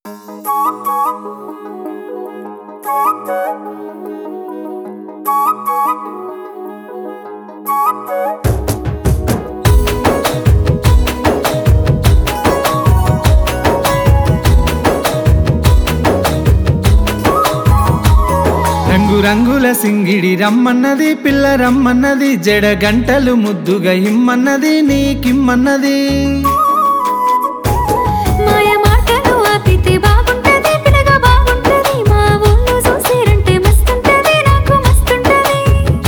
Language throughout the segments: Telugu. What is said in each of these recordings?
రంగు రంగుల సింగిడి రమ్మన్నది పిల్ల రమ్మన్నది జడ గంటలు ముద్దుగా ఇమ్మన్నది నీకిమ్మన్నది మాయ మాటలు ఆపితే బాగుంటది పిడగ బాగుంటది మా ఊళ్ళో చూసిరంటే మస్తుంటది నాకు మస్తుంటది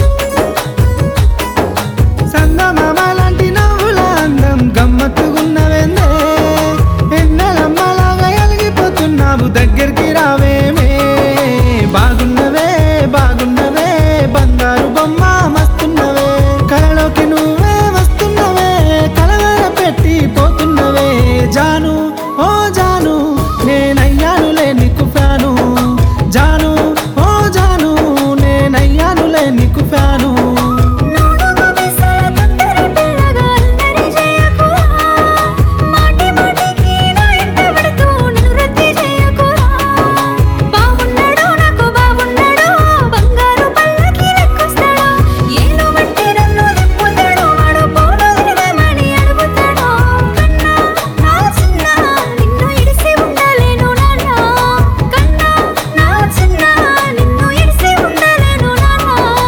సందమామ లాంటి నవ్వుల అందం గమ్మత్తుగున్నవేందే ఎన్నెలమ్మలాగా ఎలిగిపోతున్నావు దగ్గరికి రావేమే బాగున్నవే బాగున్నవే బంగారు బొమ్మ మస్తున్నవే కలలోకి నువ్వే వస్తున్నవే కలవర పెట్టి పోతున్నవే జాను ఓ జాను నేనయ్యానులే నీకు ఫ్యాను జాను ఓ జాను నేనయ్యానులే నీకు ఫ్యాను నాలుగు మిసాల తొందర పిల్లగా అల్లరి చేయకురా మాటి మాటికి నా ఇంట పడుతూ నన్ను రద్ది చేయకురా బాగున్నాడు నాకు బాగున్నాడు బంగారు పల్లకి లెక్కొస్తాడు ఏలు బట్టి నన్ను తిప్పుతాడు వాడు పోలు తిరగమని అడుగుతాడు కన్నా నా చిన్న నిన్ను ఇడిసి ఉండలేను నాన్న కన్నా నా చిన్న నిన్ను ఇడిసి ఉండలేను నాన్న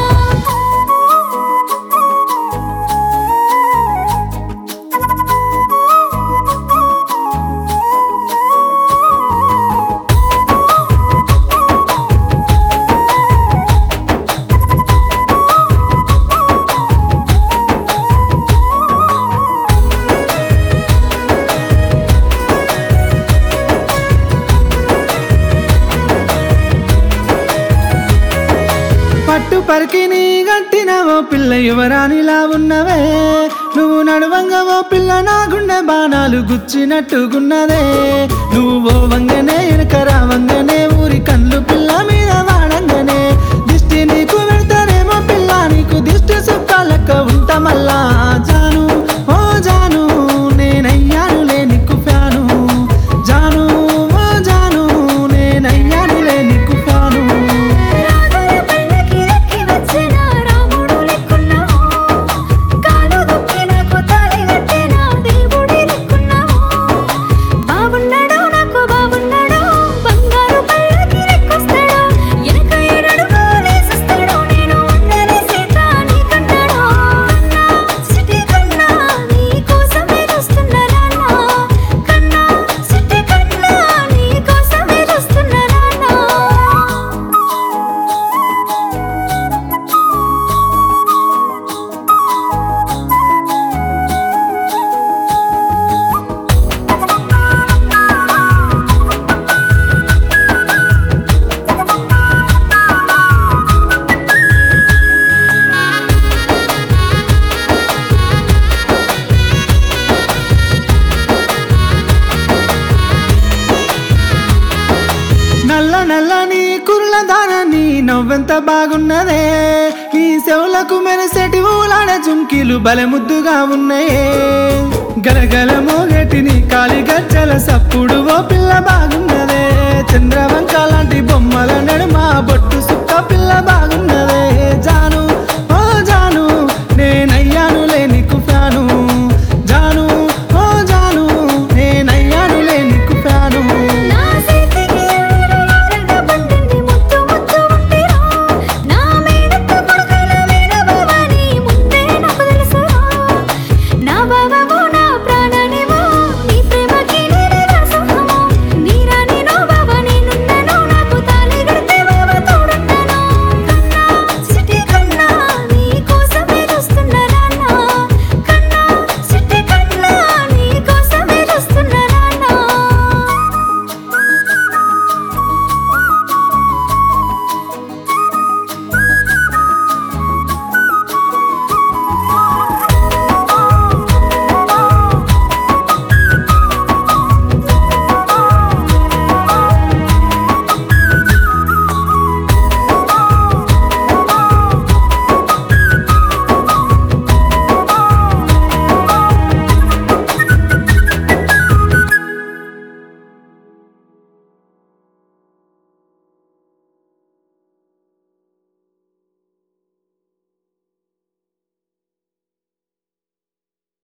పట్టు పరికి నీ గట్టిన ఓ పిల్ల యువరానిలా ఉన్నవే నువ్వు నడవంగా ఓ పిల్ల నా గుండె బాణాలు గుచ్చినట్టుగున్నదే నువ్వు ఓ వంగనే వెనక రావంగనే ఊరి కళ్ళు పిల్ల మీద వాడంగనే దిష్టి నీకు పెడతానేమో పిల్ల నీకు దిష్టి సుక్కాలక్క ఉంటా మళ్ళా జాను ఓ జాను నేనయ్యానులే నీకు ఫ్యాను జాను ఓ జాను నేనయ్యానులే నీకు ఫ్యాను రాగల పల్లకి రెక్కి వచ్చిన రాముడు లెక్కున్నావు కాలు దుక్కి నాకు తాళి కట్టిన దేవుడి లెక్కున్నావు బాగున్నాడు నాకు బాగున్నాడు బంగారు పల్లకి లెక్కొస్తాడు వెనక ఏడడుగు వేసిస్తాడు నేను అందరి సీత నీకన్నాడు కన్నా సిటీ కన్నా నీ కోసమే చూస్తున్నా నాన్న కన్నా సిటీ కన్నా నీ కోసమే చూస్తున్నా నాన్న నల్ల నల్ల నీ కుర్ల దాన నీ నవ్వెంత బాగున్నదే నీ చెవులకు మెరిసెటి ఊలాడ జుంకీలు బలే ముద్దుగా ఉన్నాయే గలగల మోగటి నీ కాలి గజ్జల సప్పుడు